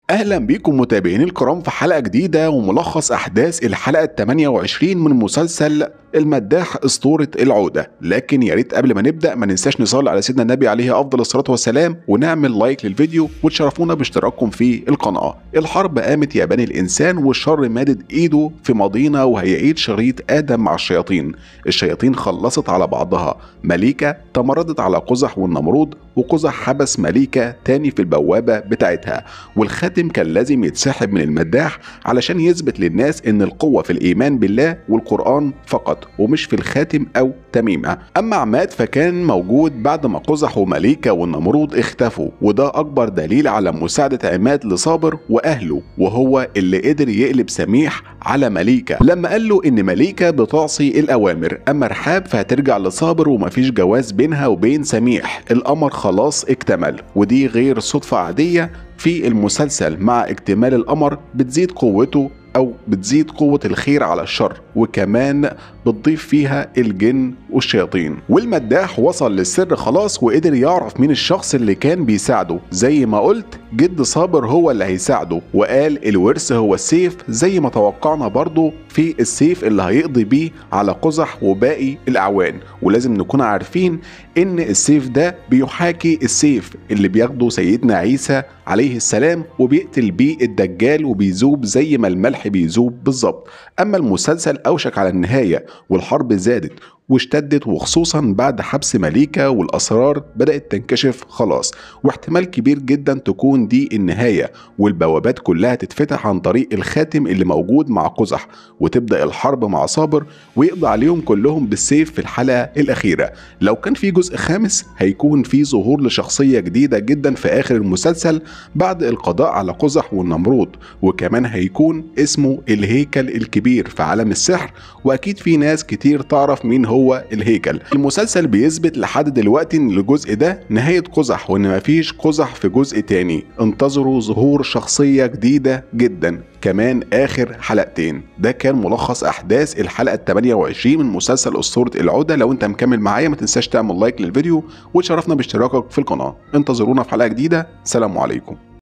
اهلا بيكم متابعين الكرام في حلقه جديده وملخص احداث الحلقه ال 28 من مسلسل المداح اسطوره العوده لكن يا ريت قبل ما نبدا ما ننساش نصلي على سيدنا النبي عليه افضل الصلاه والسلام ونعمل لايك للفيديو وتشرفونا باشتراككم في القناه الحرب قامت يا بني الانسان والشر مادد ايده في ماضينا وهيعيد شريط ادم مع الشياطين الشياطين خلصت على بعضها مليكه تمردت على قزح والنمرود وقزح حبس مليكه تاني في البوابه بتاعتها والخاتم كان لازم يتسحب من المداح علشان يثبت للناس ان القوه في الايمان بالله والقران فقط ومش في الخاتم او تميمه اما عماد فكان موجود بعد ما قزح ومليكه والنمرود اختفوا وده اكبر دليل على مساعده عماد لصابر واهله وهو اللي قدر يقلب سميح على مليكه لما قال له ان مليكه بتعصي الاوامر اما رحاب فهترجع لصابر ومفيش جواز بينها وبين سميح الامر خلاص اكتمل ودي غير صدفه عاديه في المسلسل مع اكتمال القمر بتزيد قوته او بتزيد قوه الخير على الشر وكمان بتضيف فيها الجن والشياطين والمداح وصل للسر خلاص وقدر يعرف مين الشخص اللي كان بيساعده زي ما قلت جد صابر هو اللي هيساعده وقال الورث هو السيف زي ما توقعنا برضه في السيف اللي هيقضي بيه على قزح وباقي الاعوان ولازم نكون عارفين ان السيف ده بيحاكي السيف اللي بياخده سيدنا عيسى عليه السلام وبيقتل بيه الدجال وبيذوب زي ما الملح بيذوب بالظبط اما المسلسل اوشك على النهايه والحرب زادت واشتدت وخصوصا بعد حبس مليكة والأسرار بدأت تنكشف خلاص واحتمال كبير جدا تكون دي النهاية والبوابات كلها تتفتح عن طريق الخاتم اللي موجود مع قزح وتبدأ الحرب مع صابر ويقضي عليهم كلهم بالسيف في الحلقة الأخيرة لو كان في جزء خامس هيكون في ظهور لشخصية جديدة جدا في آخر المسلسل بعد القضاء على قزح والنمرود وكمان هيكون اسمه الهيكل الكبير في عالم السحر وأكيد في ناس كتير تعرف مين هو هو الهيكل المسلسل بيثبت لحد دلوقتي ان الجزء ده نهاية قزح وان مفيش قزح في جزء تاني انتظروا ظهور شخصية جديدة جدا كمان اخر حلقتين ده كان ملخص احداث الحلقه ال 28 من مسلسل اسطوره العوده لو انت مكمل معايا ما تنساش تعمل لايك للفيديو وتشرفنا باشتراكك في القناه انتظرونا في حلقه جديده سلام عليكم